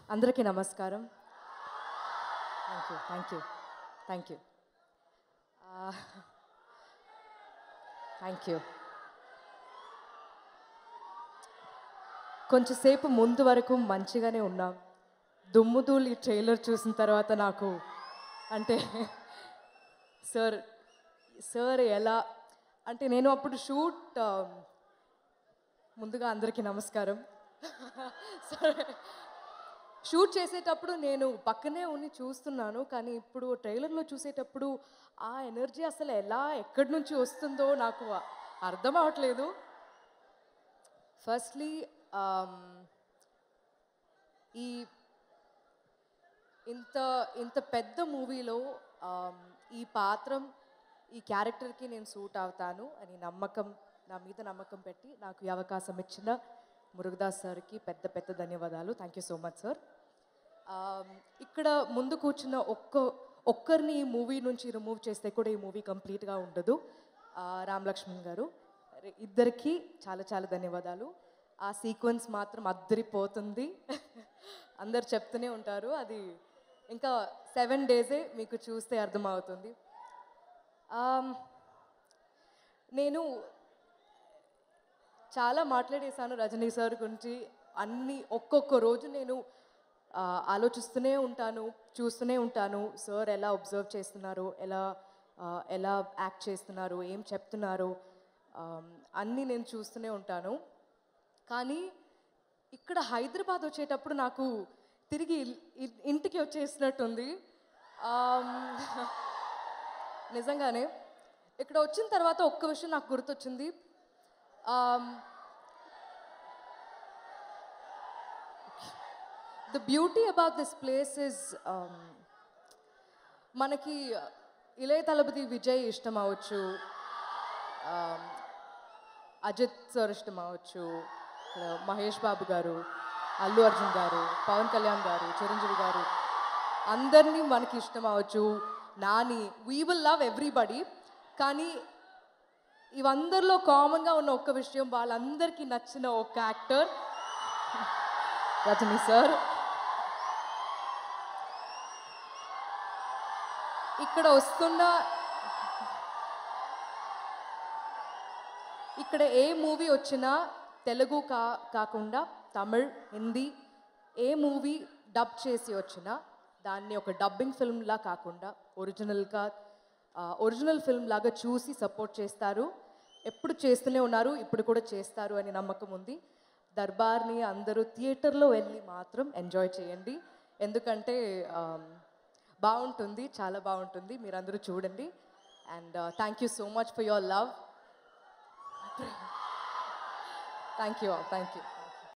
అందరికీ నమస్కారం thank you thank you thank you thank you కొంచెంసేపు ముందు వరకు మంచిగానే ఉన్నాం దుమ్ముదూలి ట్రైలర్ చూసిన తర్వాత నాకు అంటే సార్ సార్ ఎలా అంటే నేను అప్పుడు షూట్ ముందుగా అందరికీ నమస్కారం సార్ షూట్ చేసేటప్పుడు నేను పక్కనే ఉండి చూస్తున్నాను కానీ ఇప్పుడు ట్రైలర్లో చూసేటప్పుడు ఆ ఎనర్జీ అసలు ఎలా ఎక్కడి నుంచి వస్తుందో నాకు అర్థం అవట్లేదు ఫస్ట్లీ ఈ ఇంత ఇంత పెద్ద మూవీలో ఈ పాత్రం ఈ క్యారెక్టర్కి నేను సూట్ అవుతాను అని నమ్మకం నా మీద నమ్మకం పెట్టి నాకు ఈ అవకాశం ఇచ్చిన మురుగదాస్ సార్కి పెద్ద పెద్ద ధన్యవాదాలు thank you so much sir ఇక్కడ ముందు కూర్చున్న ఒక్క ఒక్కరిని ఈ మూవీ నుంచి రిమూవ్ చేస్తే కూడా ఈ మూవీ కంప్లీట్గా ఉండదు ఆ, రామ్ లక్ష్మణ్ గారు ఇద్దరికి చాలా చాలా ధన్యవాదాలు ఆ సీక్వెన్స్ మాత్రం అద్దరిపోతుంది అందరు చెప్తూనే ఉంటారు అది ఇంకా సెవెన్ డేసే మీకు చూస్తే అర్థమవుతుంది ఆమ్, నేను చాలా మాట్లాడేశాను రజనీ సార్ గురించి అన్ని ఒక్కొక్క రోజు నేను ఆ, ఆలోచిస్తూనే ఉంటాను చూస్తూనే ఉంటాను సార్ ఎలా అబ్జర్వ్ చేస్తున్నారు ఎలా ఆ, ఎలా యాక్ట్ చేస్తున్నారు ఏం చెప్తున్నారు ఆమ్, అన్నీ నేను చూస్తూనే ఉంటాను కానీ ఇక్కడ హైదరాబాద్ వచ్చేటప్పుడు నాకు తిరిగి ఇల్- ఇ- ఇంటికి వచ్చేసినట్టుంది ఆమ్, నిజంగానే ఇక్కడ వచ్చిన తర్వాత ఒక్క విషయం నాకు గుర్తొచ్చింది um, the beauty about this place is మనకి ఇళయ తలపతి విజయ్ ఇష్టం అవ్వచ్చు um, అజిత్ సార్ ఇష్టం అవ్వచ్చు ఇక్కడ మహేష్ బాబు గారు అల్లు అర్జున్ గారు పవన్ కళ్యాణ్ గారు చిరంజీవి గారు అందరినీ మనకి ఇష్టం అవ్వచ్చు Nani we will love everybody కానీ ఇవందరిలో కామన్గా ఉన్న ఒక్క విషయం వాళ్ళందరికీ నచ్చిన ఒక యాక్టర్ రజనీ సార్ ఇక్కడ వస్తున్న ఇక్కడ ఏ మూవీ వచ్చినా తెలుగు కా కాకుండా తమిళ్ హిందీ ఏ మూవీ డబ్ చేసి వచ్చినా దాన్ని ఒక డబ్బింగ్ ఫిల్మ్లా కాకుండా ఒరిజినల్గా ఒరిజినల్ ఫిల్మ్ లాగా చూసి సపోర్ట్ చేస్తారు ఎప్పుడు చేస్తూనే ఉన్నారు ఇప్పుడు కూడా చేస్తారు అని నమ్మకం ఉంది దర్బార్ని అందరూ థియేటర్లో వెళ్ళి మాత్రం ఎంజాయ్ చేయండి ఎందుకంటే ఆమ్, బాగుంటుంది చాలా బాగుంటుంది మీరందరూ చూడండి and thank you so much for your love thank you thank you